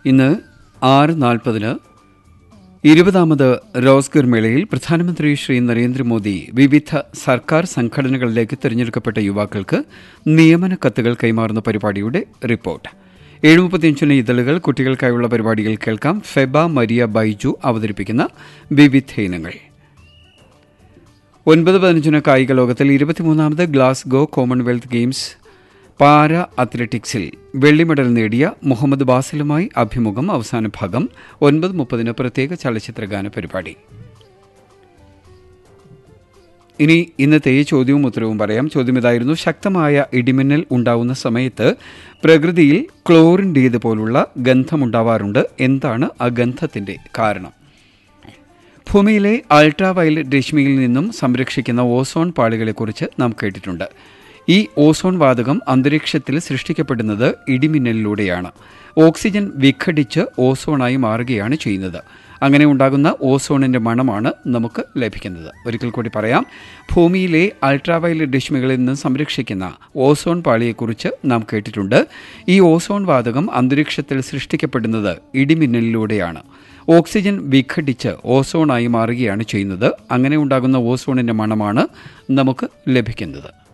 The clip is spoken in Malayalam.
ഇന്ന് ആറ് നാൽപ്പതിന് ഇരുപതാമത് റോസ്ഗർ മേളയിൽ പ്രധാനമന്ത്രി ശ്രീ നരേന്ദ്രമോദി വിവിധ സർക്കാർ സംഘടനകളിലേക്ക് തിരഞ്ഞെടുക്കപ്പെട്ട യുവാക്കൾക്ക് നിയമന കത്തുകൾ കൈമാറുന്ന പരിപാടിയുടെ റിപ്പോർട്ട് ഏഴ് മുപ്പത്തിയഞ്ചിന് ഇതളുകൾ കുട്ടികൾക്കായുള്ള പരിപാടികൾ കേൾക്കാം ഫെബ മരിയ ബൈജു അവതരിപ്പിക്കുന്ന വിവിധ ഇനങ്ങൾ ഒൻപത് പതിനഞ്ചിന് കായിക ലോകത്തിൽ ഇരുപത്തിമൂന്നാമത് ഗ്ലാസ്ഗോ കോമൺവെൽത്ത് ഗെയിംസ് പാര അത്ലറ്റിക്സിൽ വെള്ളി മെഡൽ നേടിയ മുഹമ്മദ് ബാസിലുമായി അഭിമുഖം അവസാന ഭാഗം ഒൻപത് മുപ്പതിന് പ്രത്യേക ചലച്ചിത്രഗാന പരിപാടി ഇനി ഇന്നത്തെ ഈ ചോദ്യവും ഉത്തരവും പറയാം ചോദ്യം ഇതായിരുന്നു ശക്തമായ ഇടിമിന്നൽ ഉണ്ടാവുന്ന സമയത്ത് പ്രകൃതിയിൽ ക്ലോറിൻ്റേത് പോലുള്ള ഗന്ധമുണ്ടാവാറുണ്ട് എന്താണ് ആ ഗന്ധത്തിൻ്റെ കാരണം ഭൂമിയിലെ അൾട്രാ വയലറ്റ് രശ്മിയിൽ നിന്നും സംരക്ഷിക്കുന്ന ഓസോൺ പാളികളെക്കുറിച്ച് നാം കേട്ടിട്ടുണ്ട് ഈ ഓസോൺ വാതകം അന്തരീക്ഷത്തിൽ സൃഷ്ടിക്കപ്പെടുന്നത് ഇടിമിന്നലിലൂടെയാണ് ഓക്സിജൻ വിഘടിച്ച് ഓസോണായി മാറുകയാണ് ചെയ്യുന്നത് അങ്ങനെ ഉണ്ടാകുന്ന ഓസോണിന്റെ മണമാണ് നമുക്ക് ലഭിക്കുന്നത് ഒരിക്കൽ കൂടി പറയാം ഭൂമിയിലെ അൾട്രാവയലറ്റ് രശ്മികളിൽ നിന്ന് സംരക്ഷിക്കുന്ന ഓസോൺ പാളിയെക്കുറിച്ച് നാം കേട്ടിട്ടുണ്ട് ഈ ഓസോൺ വാതകം അന്തരീക്ഷത്തിൽ സൃഷ്ടിക്കപ്പെടുന്നത് ഇടിമിന്നലിലൂടെയാണ് ഓക്സിജൻ വിഘടിച്ച് ഓസോണായി മാറുകയാണ് ചെയ്യുന്നത് അങ്ങനെ ഉണ്ടാകുന്ന ഓസോണിന്റെ മണമാണ് നമുക്ക് ലഭിക്കുന്നത്